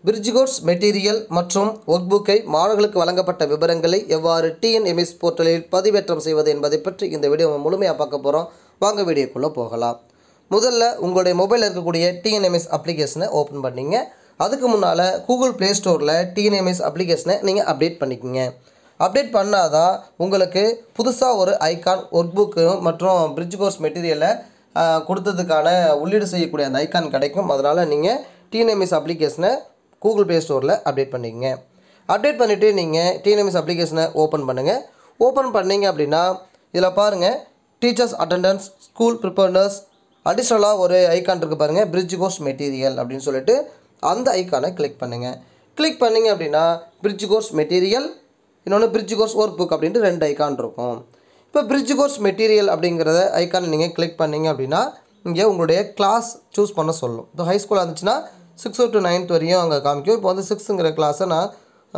bridge course material மற்றும் work புக்கை மாணவர்களுக்கு வழங்கப்பட்ட விவரங்களை எவ்வாறு டிஎன்எம்எஸ் போர்ட்டலில் பதிவேற்றம் செய்வது என்பதை பற்றி இந்த வீடியோ முழுமையாக பார்க்க போகிறோம் வாங்க வீடியோக்குள்ளே போகலாம் முதல்ல உங்களுடைய மொபைலில் இருக்கக்கூடிய டிஎன்எம்எஸ் அப்ளிகேஷனை ஓப்பன் பண்ணிங்க அதுக்கு முன்னால் கூகுள் ப்ளே ஸ்டோரில் டிஎன்எம்எஸ் அப்ளிகேஷனை நீங்கள் அப்டேட் பண்ணிக்கோங்க அப்டேட் பண்ணாதான் உங்களுக்கு புதுசாக ஒரு ஐகான் ஒர்க் புக்கு மற்றும் பிரிட்ஜ் கோர்ஸ் மெட்டீரியலை கொடுத்ததுக்கான உள்ளீடு செய்யக்கூடிய அந்த ஐகான் கிடைக்கும் அதனால் நீங்கள் டிஎன்எம்எஸ் அப்ளிகேஷனை கூகுள் ப்ளே ஸ்டோரில் அப்டேட் பண்ணிக்கங்க அப்டேட் பண்ணிவிட்டு நீங்கள் டிஎன்எம்எஸ் அப்ளிகேஷனை ஓப்பன் பண்ணுங்கள் ஓப்பன் பண்ணீங்க அப்படின்னா இதில் பாருங்கள் டீச்சர்ஸ் அட்டண்டன்ஸ் ஸ்கூல் ப்ரிப்பேர்னஸ் அடிஷ்னலாக ஒரு ஐகான் இருக்குது பாருங்கள் பிரிட்ஜ் கோர்ஸ் மெட்டீரியல் அப்படின்னு சொல்லிட்டு அந்த ஐக்கானை கிளிக் பண்ணுங்கள் கிளிக் பண்ணிங்க அப்படின்னா பிரிட்ஜ் கோர்ஸ் மெட்டீரியல் இன்னொன்று பிரிட்ஜ் கோர்ஸ் ஒர்க் புக் அப்படின்ட்டு ரெண்டு ஐக்கான் இருக்கும் இப்போ பிரிட்ஜ் கோர்ஸ் மெட்டீரியல் அப்படிங்கிறத ஐக்கானை நீங்கள் கிளிக் பண்ணீங்க அப்படின்னா இங்கே உங்களுடைய கிளாஸ் சூஸ் பண்ண சொல்லும் இப்போ ஹை ஸ்கூலாக இருந்துச்சுன்னா சிக்ஸ் டு நைன்த் வரையும் அங்கே காமிக்கும் இப்போ வந்து சிக்ஸுங்கிற கிளாஸை நான்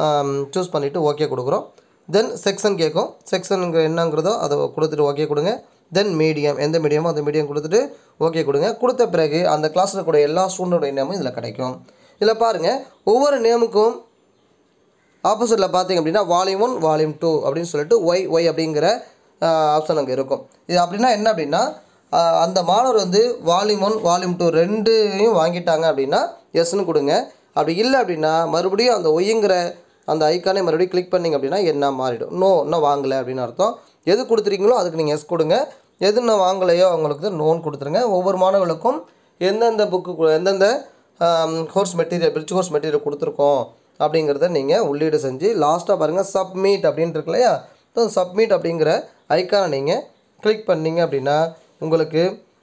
சூஸ் பண்ணிவிட்டு ஓகே கொடுக்குறோம் தென் செக்ஷன் கேட்கும் செக்ஷனுங்கிற என்னங்கிறதோ அதை கொடுத்துட்டு ஓகே கொடுங்க தென் மீடியம் எந்த மீடியமோ அந்த மீடியம் கொடுத்துட்டு ஓகே கொடுங்க கொடுத்த பிறகு அந்த கிளாஸில் கூட எல்லா ஸ்டூடெண்டோடைய நேமும் இதில் கிடைக்கும் இதில் பாருங்கள் ஒவ்வொரு நேமுக்கும் ஆப்போசிட்டில் பார்த்தீங்க அப்படின்னா வால்யூம் ஒன் வால்யூம் டூ அப்படின்னு சொல்லிட்டு ஒய் ஒய் அப்படிங்கிற ஆப்ஷன் அங்கே இருக்கும் இது அப்படின்னா என்ன அப்படின்னா ஆஹ் அந்த மாணவர் வந்து வால்யூம் ஒன் வால்யூம் டூ ரெண்டையும் வாங்கிட்டாங்க அப்படின்னா எஸ்ன்னு கொடுங்க அப்படி இல்லை அப்படின்னா மறுபடியும் அந்த ஒய்ங்கிற அந்த ஐக்கானை மறுபடியும் கிளிக் பண்ணிங்க அப்படின்னா என்ன மாறிடும் நோ இன்னும் வாங்கலை அப்படின்னு அர்த்தம் எது கொடுத்துருக்கீங்களோ அதுக்கு நீங்கள் எஸ் கொடுங்க எது இன்னும் வாங்கலையோ அவங்களுக்கு நோன் கொடுத்துருங்க ஒவ்வொரு மாணவர்களுக்கும் எந்தெந்த புக்கு எந்தெந்த course material bridge course material கொடுத்துருக்கோம் அப்படிங்கிறத நீங்கள் உள்ளீடு செஞ்சு லாஸ்ட்டாக பாருங்கள் சப்மிட் அப்படின்ட்டு இருக்கு இல்லையா ஸோ சப்மிட் அப்படிங்கிற ஐக்கானை நீங்கள் கிளிக் பண்ணீங்க அப்படின்னா உங்களுக்கு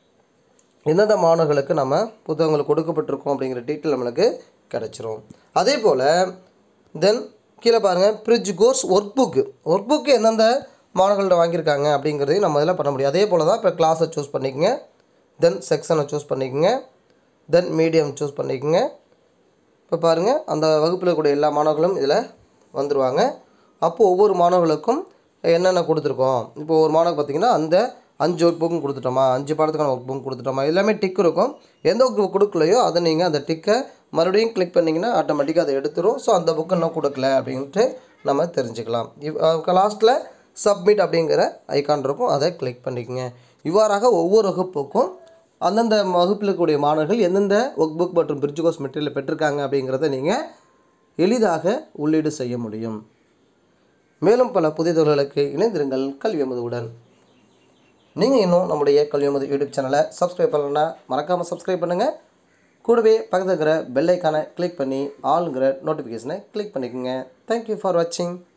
எந்தெந்த மாணவர்களுக்கு நம்ம புத்தகங்கள் கொடுக்கப்பட்டிருக்கோம் அப்படிங்கிற டீட்டெயில் நம்மளுக்கு கிடச்சிரும் அதே போல் தென் கீழே பாருங்கள் bridge course work book work book எந்தெந்த மாணவர்கள்ட்ட வாங்கியிருக்காங்க அப்படிங்கிறதையும் நம்ம இதில் பண்ண முடியும் அதே போல் தான் இப்போ கிளாஸை சூஸ் பண்ணிக்கங்க தென் செக்ஷனை சூஸ் பண்ணிக்கங்க தென் மீடியம் சூஸ் பண்ணிக்கங்க இப்போ பாருங்கள் அந்த வகுப்பில் இருக்கக்கூடிய எல்லா மாணவர்களும் இதில் வந்துடுவாங்க அப்போது ஒவ்வொரு மாணவர்களுக்கும் என்னென்ன கொடுத்துருக்கோம் இப்போ ஒரு மாணவர் பார்த்திங்கன்னா அந்த அஞ்சு ஒர்க் புக்கும் கொடுத்துட்டோமா அஞ்சு பாடத்துக்கான ஒர்க் புக் கொடுத்துட்டோமா எல்லாமே டிக் இருக்கும் எந்த ஒர்க் புக் கொடுக்கலையோ அதை நீங்கள் அந்த டிக்கை மறுபடியும் கிளிக் பண்ணிங்கன்னா ஆட்டோமேட்டிக்காக அதை எடுத்துரும் ஸோ அந்த புக்கு இன்னும் கொடுக்கல அப்படின்ட்டு நம்ம தெரிஞ்சுக்கலாம் இவ் லாஸ்ட்டில் சப்மிட் அப்படிங்கிற ஐக்கான் இருக்கும் அதை கிளிக் பண்ணிக்கோங்க இவ்வாறாக ஒவ்வொரு வகுப்புக்கும் அந்தந்த வகுப்பில் இருக்கக்கூடிய மாணவர்கள் எந்தெந்த ஒர்க் புக் மற்றும் பிரிட்ஜ் கோர்ஸ் மெட்டீரியல் பெற்றிருக்காங்க அப்படிங்கிறத நீங்கள் எளிதாக உள்ளீடு செய்ய முடியும் மேலும் பல புதிய தொழில்களுக்கு இணைந்திருங்கள் கல்வி அமுதுவுடன் நீங்கள் இன்னும் நம்முடைய கல்வி அமுது யூடியூப் சேனலை சப்ஸ்கிரைப் பண்ணலன்னா மறக்காமல் சப்ஸ்கிரைப் பண்ணுங்கள் கூடவே பக்கத்தில் இருக்கிற பெல் ஐக்கானை கிளிக் பண்ணி ஆளுங்கிற நோட்டிஃபிகேஷனை கிளிக் பண்ணிக்கோங்க தேங்க்யூ ஃபார் வாட்சிங்